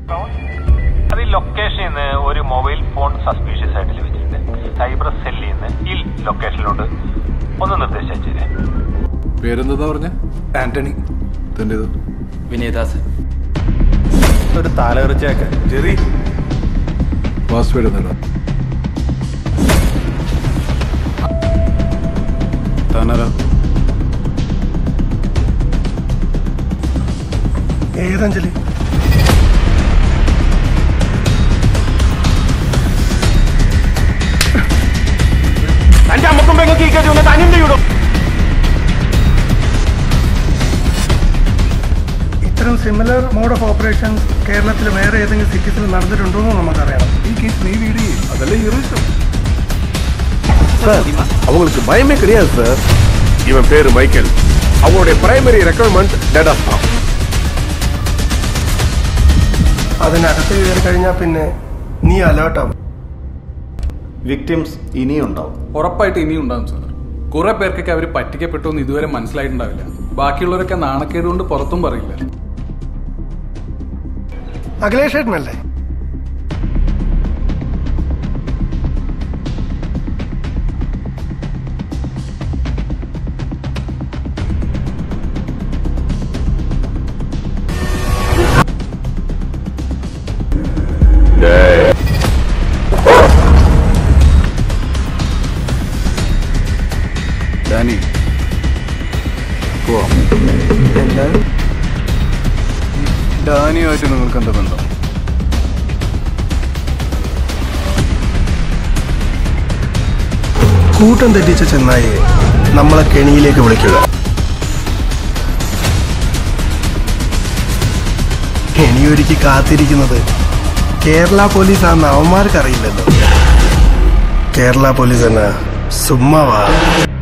അത് ഈ ലൊക്കേഷനിൽ നിന്ന് ഒരു മൊബൈൽ ഫോൺ സസ്പീഷ്യസ് ആയിട്ട് ലഭിച്ചിട്ടുണ്ട് സൈബർ സെല്ലിൽ നിന്ന് ഈ ലൊക്കേഷനിലോട്ട് ഒന്ന് നിർദ്ദേശിച്ചു പേരെന്താ പറഞ്ഞ ആന്റണി തൻ്റെത് വിനയദാസ് ഒരു തലകറിച്ചേക്ക ജെറി പാസ്വേഡ് എന്നാ താനാരാ ഏതഞ്ജലി തന്റെ അമ്മക്കും പെങ്ങൾക്ക് ഈ കയറ്റി തനിന്റെ ഇടും ഇത്തരം സിമിലർ മോഡ് ഓഫ് ഓപ്പറേഷൻ കേരളത്തിൽ വേറെ ഏതെങ്കിലും സിറ്റീസിൽ നടന്നിട്ടുണ്ടോ എന്ന് നമുക്കറിയണം ഈ കേസ് നീ വീട് ചെയ്യും അതല്ലേ ഹീറോയിസം சார் அவங்களுக்கு பயமே கிடையாது சார் இவன் பேரு மைக்கேல் அவங்களுடைய பிரைமரி ரெக்குவயர்மெண்ட் டேட்டா ஸ்டாஃப் അതിനകത്ത് കയറി കഴിഞ്ഞാൽ പിന്നെ നീ അലേർട്ടാവും വിക്ടിംസ് ഇനിയും ഉണ്ടാവും ഉറപ്പായിട്ട് ഇനിയും ഉണ്ടാകും സാർ കുറെ പേർക്കൊക്കെ അവർ പറ്റിക്കപ്പെട്ടു എന്ന് ഇതുവരെ മനസ്സിലായിട്ടുണ്ടാവില്ല ബാക്കിയുള്ളവരൊക്കെ നാണക്കേട് കൊണ്ട് പുറത്തും പറയില്ല അഖിലേഷ് ഏട്ടനല്ലേ ഡാനി പോവാം ഡാനിയുമായിട്ട് നിങ്ങൾക്ക് എന്താ ബന്ധം കൂട്ടം തെറ്റിച്ച ചെന്നായി നമ്മളെ കെണിയിലേക്ക് വിളിക്കുക കെണിയൊരുക്കി കാത്തിരിക്കുന്നത് കേരള പോലീസ് ആണെന്ന് അവന്മാർക്ക് അറിയില്ലല്ലോ കേരള പോലീസ് എന്നാ സുമ്മാവാ